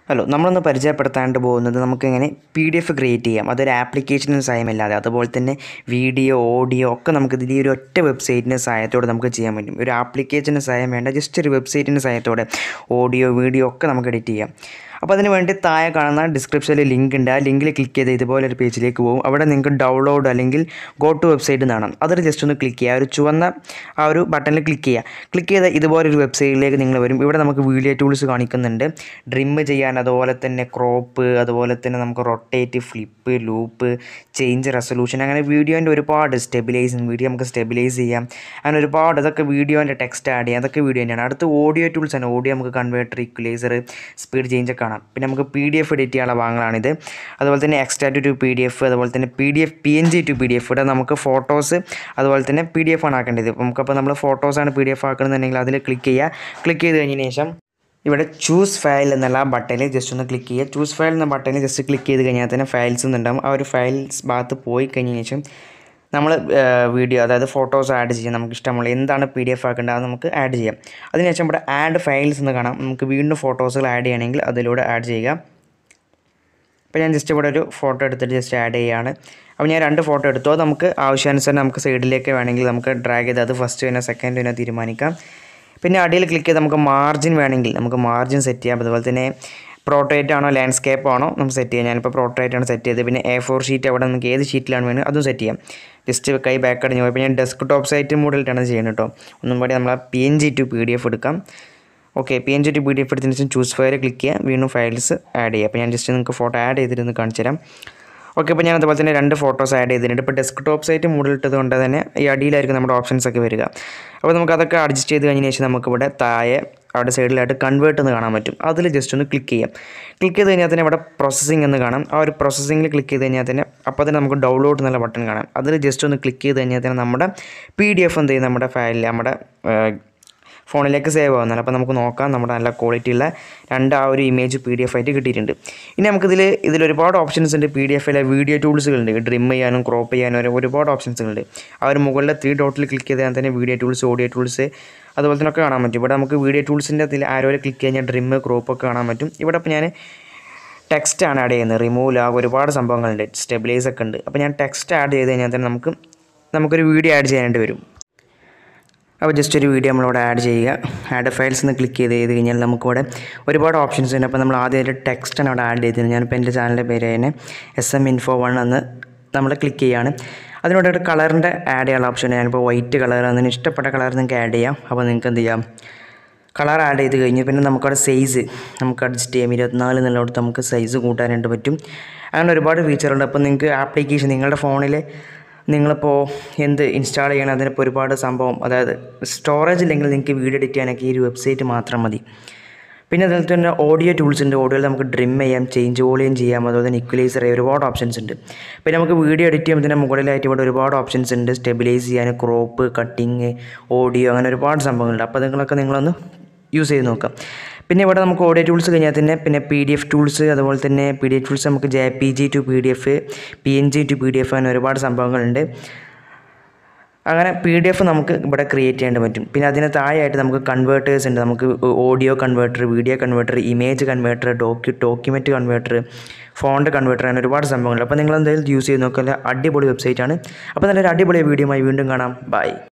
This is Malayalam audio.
ഹലോ നമ്മളൊന്ന് പരിചയപ്പെടുത്താണ്ട് പോകുന്നത് നമുക്കിങ്ങനെ പി ഡി എഫ് ക്രിയേറ്റ് ചെയ്യാം അതൊരു ആപ്ലിക്കേഷനും സഹായമില്ലാതെ അതുപോലെ തന്നെ വീഡിയോ ഓഡിയോ ഒക്കെ നമുക്ക് ഇതിൽ ഈ ഒരു ഒറ്റ വെബ്സൈറ്റിൻ്റെ സഹായത്തോടെ നമുക്ക് ചെയ്യാൻ പറ്റും ഒരു ആപ്ലിക്കേഷൻ്റെ സഹായം വേണ്ട ജസ്റ്റ് ഒരു വെബ്സൈറ്റിൻ്റെ സഹായത്തോടെ ഓഡിയോ വീഡിയോ ഒക്കെ നമുക്ക് എഡിറ്റ് ചെയ്യാം അപ്പോൾ അതിന് വേണ്ടി താഴെ കാണുന്ന ഡിസ്ക്രിപ്ഷനിൽ ലിങ്ക് ഉണ്ട് ആ ലിങ്കിൽ ക്ലിക്ക് ചെയ്ത് ഇതുപോലെ ഒരു പേജിലേക്ക് പോകും അവിടെ നിങ്ങൾക്ക് ഡൗൺലോഡ് അല്ലെങ്കിൽ ഗോ ടു വെബ്സൈറ്റ് കാണാം അതിൽ ജസ്റ്റ് ഒന്ന് ക്ലിക്ക് ചെയ്യുക ആ ഒരു ചുവന്ന ആ ഒരു ബട്ടണിൽ ക്ലിക്ക് ചെയ്യുക ക്ലിക്ക് ചെയ്ത് ഇതുപോലെ ഒരു വെബ്സൈറ്റിലേക്ക് നിങ്ങൾ വരും ഇവിടെ നമുക്ക് വീഡിയോ ടൂൾസ് കാണിക്കുന്നുണ്ട് ഡ്രിം ചെയ്യാൻ അതുപോലെ തന്നെ ക്രോപ്പ് അതുപോലെ തന്നെ നമുക്ക് rotate flip loop change resolution അങ്ങനെ വീഡിയോൻ്റെ ഒരുപാട് സ്റ്റെബിലൈസിങ് വീഡിയോ നമുക്ക് സ്റ്റെബിലൈസ് ചെയ്യാം അങ്ങനെ ഒരുപാട് അതൊക്കെ വീഡിയോൻ്റെ ടെക്സ്റ്റ് ആഡ് ചെയ്യാം അതൊക്കെ വീഡിയോ തന്നെയാണ് അടുത്ത് ഓഡിയോ ടൂൾസ് ആണ് ഓഡിയോ നമുക്ക് കൺവേർട്ടർ ഇക്വലൈസർ സ്പീഡ് ചേഞ്ച് ഒക്കെ കാണാം പിന്നെ നമുക്ക് പി ഡി എഫ് എഡിറ്റ് ചെയ്യാനുള്ള ഭാഗങ്ങളാണിത് അതുപോലെ തന്നെ extract to P D F അതുപോലെ തന്നെ P D F P N G to P D F ഇവിടെ നമുക്ക് ഫോട്ടോസ് അതുപോലെ തന്നെ പി ഡി എഫ് ആണ് ആക്കേണ്ടത് നമുക്കപ്പോൾ നമ്മൾ ഫോട്ടോസാണ് പി ഡി എഫ് ആക്കണമെന്നുണ്ടെങ്കിൽ അതിൽ ക്ലിക്ക് ചെയ്യുക ക്ലിക്ക് ചെയ്ത് കഴിഞ്ഞതിന് ശേഷം ഇവിടെ ചൂസ് ഫയൽ എന്നുള്ള ആ ബട്ടണിൽ ജസ്റ്റ് ഒന്ന് ക്ലിക്ക് ചെയ്യുക ചൂസ് ഫയൽ എന്ന ബട്ടണിൽ ജസ്റ്റ് ക്ലിക്ക് ചെയ്ത് കഴിഞ്ഞാൽ തന്നെ ഫയൽസ് എന്നുണ്ടാകും ആ ഒരു ഫയൽസ് ഭാഗത്ത് പോയി കഴിഞ്ഞതിന് ശേഷം നമ്മൾ വീഡിയോ അതായത് ഫോട്ടോസ് ആഡ് ചെയ്യാം നമുക്ക് ഇഷ്ടമുള്ള എന്താണ് പി ഡി എഫ് ആക്കേണ്ടത് അത് നമുക്ക് ആഡ് ചെയ്യാം അതിനുശേഷം ഇവിടെ ആഡ് ഫയൽസ് എന്ന് കാണാം നമുക്ക് വീണ്ടും ഫോട്ടോസുകൾ ആഡ് ചെയ്യണമെങ്കിൽ അതിലൂടെ ആഡ് ചെയ്യുക അപ്പോൾ ഞാൻ ജസ്റ്റ് ഇവിടെ ഒരു ഫോട്ടോ എടുത്തിട്ട് ജസ്റ്റ് ആഡ് ചെയ്യുകയാണ് അപ്പോൾ ഞാൻ രണ്ട് ഫോട്ടോ എടുത്തു അത് നമുക്ക് ആവശ്യാനുസരണം നമുക്ക് സൈഡിലേക്ക് വേണമെങ്കിൽ നമുക്ക് ഡ്രാഗ് ചെയ്ത് അത് ഫസ്റ്റ് തന്നെ സെക്കൻഡ് തന്നെ തീരുമാനിക്കാം പിന്നെ അടിയിൽ ക്ലിക്ക് ചെയ്ത് നമുക്ക് മാർജിൻ വേണമെങ്കിൽ നമുക്ക് മാർജിൻ സെറ്റ് ചെയ്യാം അതുപോലെ തന്നെ പ്രോട്ടറേറ്റ് ആണോ ലാൻഡ്സ്കേപ്പ് ആണോ നമുക്ക് സെറ്റ് ചെയ്യാം ഞാനിപ്പോൾ പ്രോട്ടറേറ്റ് ആണ് സെറ്റ് ചെയ്തത് പിന്നെ എ ഫോർ ഷീറ്റ് അവിടെ നമുക്ക് ഏത് ഷീറ്റിലാണ് വേണമെങ്കിൽ അതും സെറ്റ് ചെയ്യാം ജസ്റ്റ് കൈ ബാക്ക് അടിഞ്ഞ് പോയി ഞാൻ ഡെസ്ക് ടോപ്പ് സൈറ്റ് മോഡിലിട്ടാണ് ചെയ്യുന്നത് കേട്ടോ ഒന്നും കൂടി നമ്മൾ P N G to P D F എടുക്കാം okay P N G to P D F എടുത്തതിന് ശേഷം ചൂസ് ഫയൽ ക്ലിക്ക് ചെയ്യുക വീണ്ടും ഫയൽസ് ആഡ് ചെയ്യുക അപ്പോൾ ഞാൻ ജസ്റ്റ് നിങ്ങൾക്ക് ഫോട്ടോ ആഡ് ചെയ്തിരുന്ന് കാണിച്ചു തരാം ഓക്കെ അപ്പോൾ ഞാൻ അതുപോലെ തന്നെ രണ്ട് ഫോട്ടോസ് ആഡ് ചെയ്തിട്ടുണ്ട് ഇപ്പോൾ ഡെസ്ക് ടോപ്പ് സൈറ്റ് മോഡിലിട്ടത് കൊണ്ട് തന്നെ ഈ അടിയിലായിരിക്കും നമ്മുടെ ഓപ്ഷൻസ് ഒക്കെ വരിക അപ്പോൾ നമുക്ക് അതൊക്കെ അഡ്ജസ്റ്റ് ചെയ്ത് കഴിഞ്ഞതിന് ശേഷം നമുക്കിവിടെ താഴെ അവിടെ സൈഡിലായിട്ട് കൺവേർട്ട് എന്ന് കാണാൻ പറ്റും അതിൽ ജസ്റ്റ് ഒന്ന് ക്ലിക്ക് ചെയ്യാം ക്ലിക്ക് ചെയ്ത് കഴിഞ്ഞാൽ തന്നെ ഇവിടെ പ്രോസസ്സിംഗ് എന്ന് കാണാം ആ ഒരു പ്രോസസ്സിങ്ങിൽ ക്ലിക്ക് ചെയ്ത് കഴിഞ്ഞാൽ തന്നെ അപ്പോൾ തന്നെ നമുക്ക് ഡൗൺലോഡ് എന്നുള്ള ബട്ടൺ കാണാം അതിൽ ജസ്റ്റ് ഒന്ന് ക്ലിക്ക് ചെയ്ത് കഴിഞ്ഞാൽ തന്നെ നമ്മുടെ പി ഡി എഫ് എന്ത് ചെയ്യും നമ്മുടെ ഫയലിൽ നമ്മുടെ ഫോണിലേക്ക് സേവ് ആവുന്നതാണ് അപ്പോൾ നമുക്ക് നോക്കാം നമ്മുടെ നല്ല ക്വാളിറ്റിയുള്ള രണ്ട് ആ ഒരു ഇമേജ് പി ഡി എഫ് ആയിട്ട് കിട്ടിയിട്ടുണ്ട് ഇനി നമുക്കിതിൽ ഇതിൽ ഒരുപാട് ഓപ്ഷൻസ് ഉണ്ട് പി ഡി എഫിലെ വീഡിയോ ടൂൾസുകളുണ്ട് ഡ്രിം ചെയ്യാനും ക്രോപ്പ് ചെയ്യാനും ഒരു ഒരുപാട് ഓപ്ഷൻസുകളുണ്ട് ആ ഒരു മുകളിലെ ത്രീ ഡോട്ടിൽ ക്ലിക്ക് ചെയ്താൽ തന്നെ വീഡിയോ ടൂൾസ് ഓഡിയോ ടൂൾസ് അതുപോലെ തന്നെ ഒക്കെ കാണാൻ പറ്റും ഇവിടെ നമുക്ക് വീഡിയോ ടൂൾസിൻ്റെ അതിൽ ആരോയിൽ ക്ലിക്ക് കഴിഞ്ഞാൽ ഡ്രിം ക്രോപ്പ് ഒക്കെ കാണാൻ പറ്റും ഇവിടെ ഇപ്പോൾ ഞാൻ ടെക്സ്റ്റ് ആണ് ആഡ് ചെയ്യുന്നത് റിമൂവ് ലാഗ് ഒരുപാട് സംഭവങ്ങളുണ്ട് സ്റ്റെബിലൈസ് ഒക്കെ ഉണ്ട് അപ്പോൾ ഞാൻ ടെക്സ്റ്റ് ആഡ് ചെയ്ത് കഴിഞ്ഞാൽ തന്നെ നമുക്ക് നമുക്കൊരു വീഡിയോ ആഡ് ചെയ്യാനായിട്ട് വരും അപ്പോൾ ജസ്റ്റ് ഒരു വീഡിയോ നമ്മളിവിടെ ആഡ് ചെയ്യുക ആഡ് ഫയൽസ് എന്ന് ക്ലിക്ക് ചെയ്ത് ചെയ്ത് കഴിഞ്ഞാൽ നമുക്കിവിടെ ഒരുപാട് ഓപ്ഷൻസ് ഉണ്ട് അപ്പോൾ നമ്മൾ ആദ്യം ഒരു ടെക്സ്റ്റാണ് അവിടെ ആഡ് ചെയ്തത് ഞാനിപ്പോൾ എൻ്റെ ചാനലിൻ്റെ പേര് തന്നെ എസ് എം ഇൻഫോ വൺ എന്ന് നമ്മൾ ക്ലിക്ക് ചെയ്യുകയാണ് അതിനോട് ഒരു കളറിൻ്റെ ആഡ് ചെയ്യാനുള്ള ഓപ്ഷൻ ഞാനിപ്പോൾ വൈറ്റ് കളർ അതിന് ഇഷ്ടപ്പെട്ട കളർ നിങ്ങൾക്ക് ആഡ് ചെയ്യാം അപ്പോൾ നിങ്ങൾക്ക് എന്ത് ചെയ്യാം കളർ ആഡ് ചെയ്ത് കഴിഞ്ഞ് പിന്നെ നമുക്കവിടെ സൈസ് നമുക്ക് അഡ്ജസ്റ്റ് ചെയ്യാം ഇരുപത്തിനാല് എന്നുള്ളിടത്ത് നമുക്ക് സൈസ് കൂട്ടാനായിട്ട് പറ്റും അങ്ങനെ ഒരുപാട് ഫീച്ചറുണ്ട് അപ്പോൾ നിങ്ങൾക്ക് ആപ്ലിക്കേഷൻ നിങ്ങളുടെ ഫോണിൽ നിങ്ങളിപ്പോൾ എന്ത് ഇൻസ്റ്റാൾ ചെയ്യണം അതിനിപ്പോൾ ഒരുപാട് സംഭവം അതായത് സ്റ്റോറേജ് ഇല്ലെങ്കിൽ നിങ്ങൾക്ക് വീഡിയോ എഡിറ്റ് ചെയ്യാനൊക്കെ ഈ ഒരു വെബ്സൈറ്റ് മാത്രം മതി പിന്നെ അതുപോലെ തന്നെ ഓഡിയോ ടൂൾസ് ഉണ്ട് ഓഡിയോയിൽ നമുക്ക് ഡ്രിം ചെയ്യാം ചേഞ്ച് വോളിയം ചെയ്യാം അതുപോലെ തന്നെ ഇക്വലൈസർ ചെയ്യാം ഒരുപാട് ഓപ്ഷൻസ് ഉണ്ട് പിന്നെ നമുക്ക് വീഡിയോ എഡിറ്റ് ചെയ്യുമ്പോൾ മുകളിലായിട്ട് ഇവിടെ ഒരുപാട് ഓപ്ഷൻസ് ഉണ്ട് സ്റ്റെബിലൈസ് ചെയ്യാൻ ക്രോപ്പ് കട്ടിങ് ഓഡിയോ അങ്ങനെ ഒരുപാട് സംഭവങ്ങളുണ്ട് അപ്പോൾ നിങ്ങളൊക്കെ നിങ്ങളൊന്ന് യൂസ് ചെയ്ത് നോക്കാം പിന്നെ ഇവിടെ നമുക്ക് ഓഡിയോ ടൂൾസ് കഴിഞ്ഞാൽ തന്നെ പിന്നെ പി ഡി എഫ് ടൂൾസ് അതുപോലെ തന്നെ പി ഡി എഫ് ടൂൾസ് നമുക്ക് J P G to P D F P N G to P D F അങ്ങനെ ഒരുപാട് സംഭവങ്ങളുണ്ട് അങ്ങനെ പി ഡി എഫ് നമുക്ക് ഇവിടെ ക്രിയേറ്റ് ചെയ്യാൻ പറ്റും പിന്നെ അതിന് താഴെയായിട്ട് നമുക്ക് കൺവേർട്ടേഴ്സ് ഉണ്ട് നമുക്ക് audio converter video converter image converter docu document converter font converter അങ്ങനെ ഒരുപാട് സംഭവങ്ങളുണ്ട് അപ്പോൾ നിങ്ങൾ എന്തായാലും യൂസ് ചെയ്ത് നോക്കിയാൽ അടിപൊളി വെബ്സൈറ്റാണ് അപ്പോൾ നല്ലൊരു അടിപൊളി വീഡിയോ വീണ്ടും കാണാം ബൈ